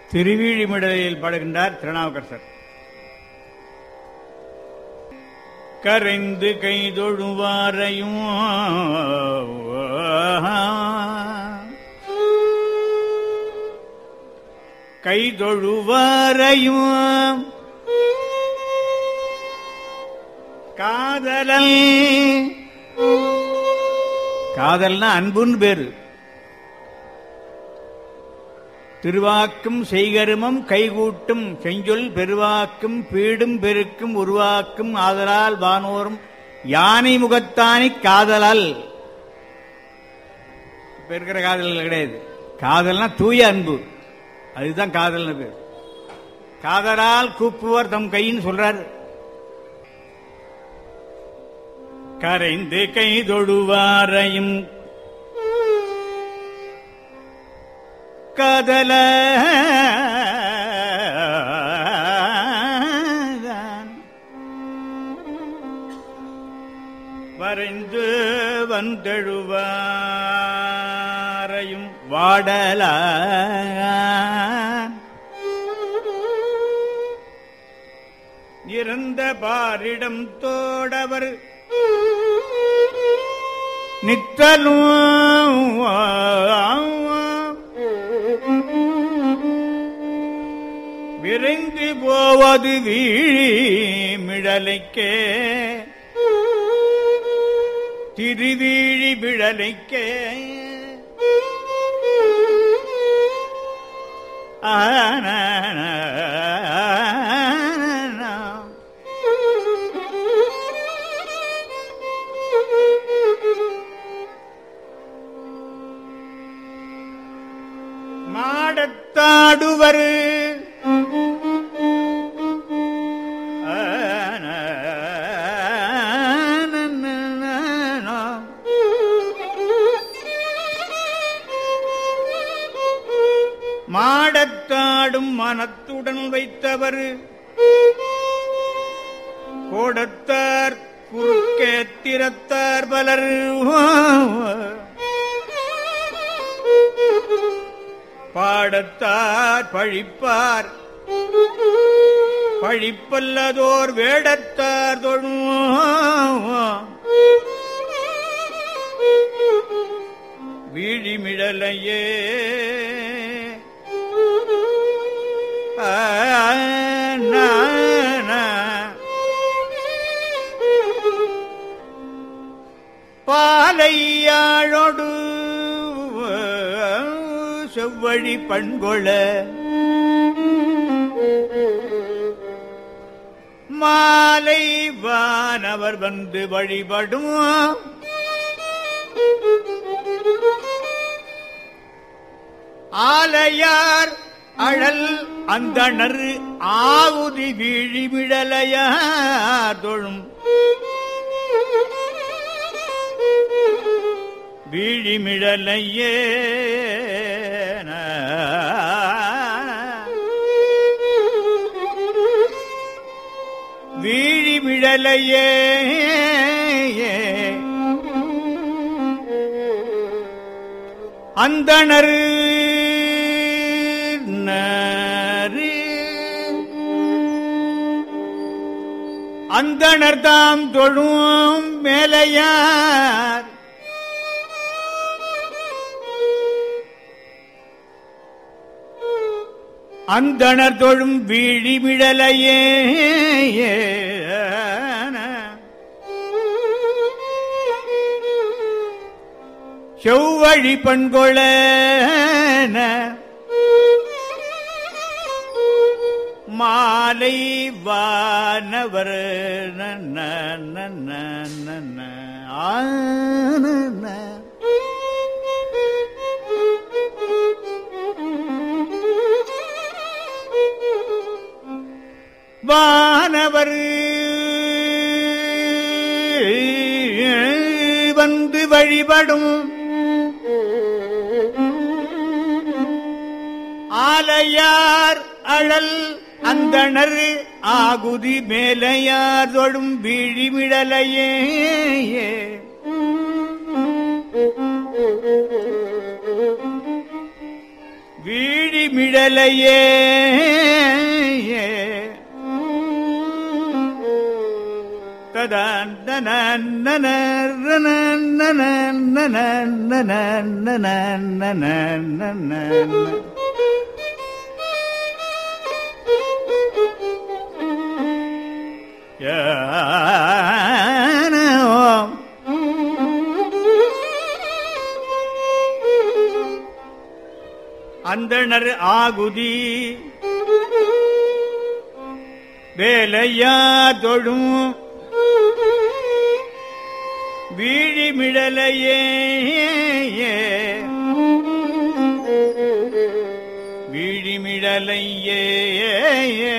திருவிழிமிடலில் பாடுகின்றார் திருநாவுக்கரசர் கரைந்து கைதொழுவாரையும் கைதொழுவாரையும் காதலல் காதல்னா அன்புன்னு பேரு திருவாக்கும் செய்கருமம் கைகூட்டும் செஞ்சொல் பெருவாக்கும் பீடும் பெருக்கும் உருவாக்கும் ஆதலால் வானோரும் யானை முகத்தானி காதலால் இப்ப இருக்கிற காதல் கிடையாது காதல்னா தூய அன்பு அதுதான் காதல்னு பேர் காதலால் கூப்புவர் தம் கைன்னு சொல்றாரு கரைந்து கைதொழுவாரையும் கதல வரைந்து வந்தெழுவாரையும் வாடல இறந்த பாரிடம் தோடவர் நித்தலும் விரைந்து போவது வீழிமிழலைக்கே திருவீழி விழலைக்கே ஆன மாடத்தாடுவர் மாடத்தாடும் மனத்துடன் வைத்தவர் கோடத்தார் குறுக்கே திறத்தார் பலர் பாடத்தார் பழிப்பார் பழிப்பல்லதோர் வேடத்தார் தொழும் வீழிமிழலையே ஆ, நா, நா. பாலையாழொடு செவ்வழி பண்கொள மாலை வானவர் வந்து வழிபடும் ஆலையார் அழல் அந்தணர் ஆவுதி வீழிமிழலையார் தொழும் வீழிமிழலையே வீழிமிழலையே அந்தணர் நரி அந்தணர் தாம் தொழும் மேலையார் அந்தணர் தொழும் வீழிமிழலையே செவ்வழி பண்கொள மாலை வானவர் நன்ன நன்ன நன்ன ஆன வானவர் வந்து வழிபடும் ஆலையார் அழல் அந்தணர் ஆகுதி மேலையார் தொழும் வீழிமிழலையே வீழி மிழலையே ததான் தனன் நனன் நனன் நனன் நனன் நனன் நனன் நனன் நனன். யானோம் அந்தணர் ஆகுதி வேலையா தொழும் வீழிமிழலையே வீழிமிழலையே